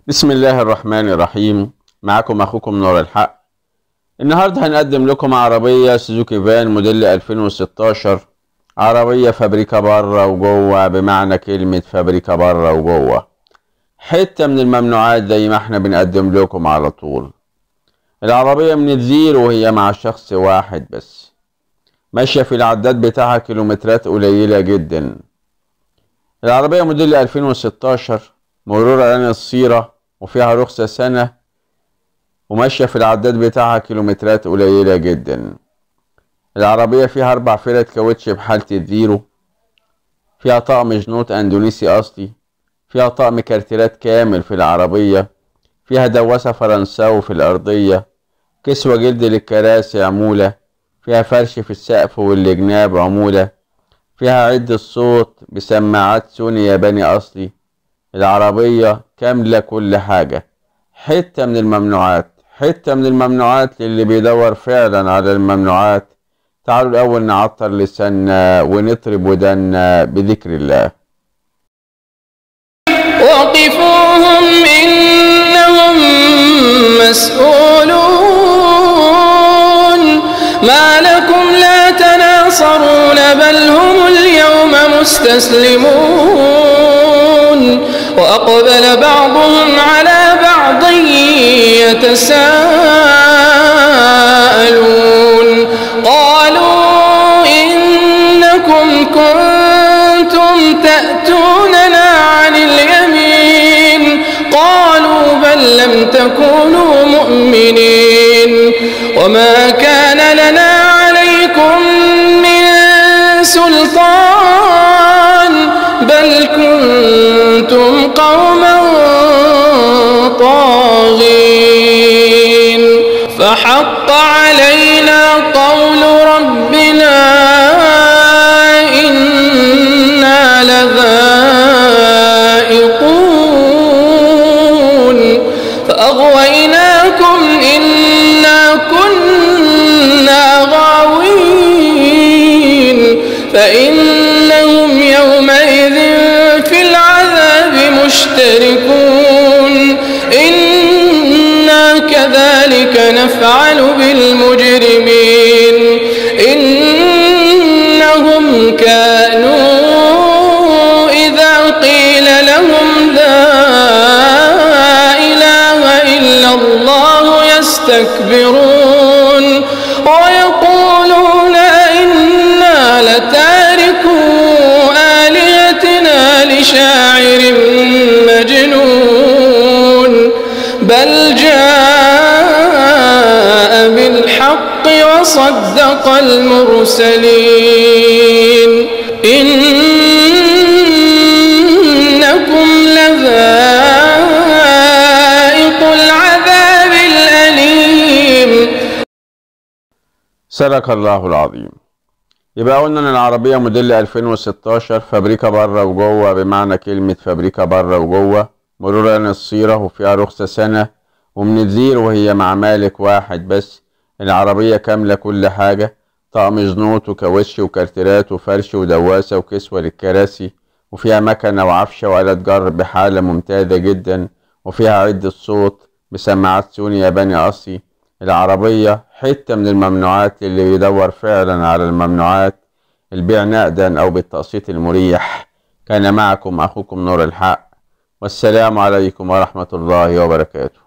بسم الله الرحمن الرحيم معكم اخوكم نور الحق النهارده هنقدم لكم عربية سوزوكي فان موديل 2016 عربية فابريكا بره وجوه بمعنى كلمة فابريكا بره وجوه حتة من الممنوعات زي ما احنا بنقدم لكم على طول العربية من الزيرو وهي مع شخص واحد بس ماشية في العداد بتاعها كيلومترات قليلة جدا العربية موديل 2016 مرور اعلان الصيرة وفيها رخصة سنة وماشية في العداد بتاعها كيلومترات قليلة جدا العربية فيها أربع فرد كاوتش بحالة الزيرو فيها طقم جنوط أندونيسي أصلي فيها طقم كارتيرات كامل في العربية فيها دواسة فرنساوي في الأرضية كسوة جلد للكراسي عمولة فيها فرش في السقف والجناب عمولة فيها عدة صوت بسماعات سوني ياباني أصلي العربية كاملة كل حاجة حتة من الممنوعات حتة من الممنوعات للي بيدور فعلا على الممنوعات تعالوا الأول نعطر لساننا ونطرب ودنا بذكر الله وقفوهم إنهم مسؤولون ما لكم لا تناصرون بل هم اليوم مستسلمون وأقبل بعضهم على بعض يتساءلون قالوا إنكم كنتم تأتوننا عن اليمين قالوا بل لم تكونوا مؤمنين وما كان لنا عليكم من سلطان بل كنتم قوما طاغين فحق علينا قول ربنا إنا لذائقون فأغويناكم إنا كنا غاوين فإنهم يومئذ في العذاب مشتركون إنا كذلك نفعل بالمجرمين إنهم كانوا إذا قيل لهم لا إله إلا الله يستكبرون ويقولون إنا لتاركو آلهتنا لشاعر مجنون بل جاء بالحق وصدق المرسلين إنكم لذائق العذاب الأليم صدق الله العظيم يبقى قلنا ان العربية موديل 2016 فابريكا بره وجوه بمعنى كلمة فابريكا بره وجوه مرور عن الصيرة وفيها رخصة سنة ومن الزيرو وهي مع مالك واحد بس العربية كاملة كل حاجة طقم جنوط وكاوتش وكارتيرات وفرش ودواسة وكسوة للكراسي وفيها مكنة وعفشة وآلة جر بحالة ممتازة جدا وفيها عدة صوت بسماعات سوني ياباني أصلي العربية حتة من الممنوعات اللي بيدور فعلا على الممنوعات البيع نقدا أو بالتقسيط المريح كان معكم أخوكم نور الحق والسلام عليكم ورحمة الله وبركاته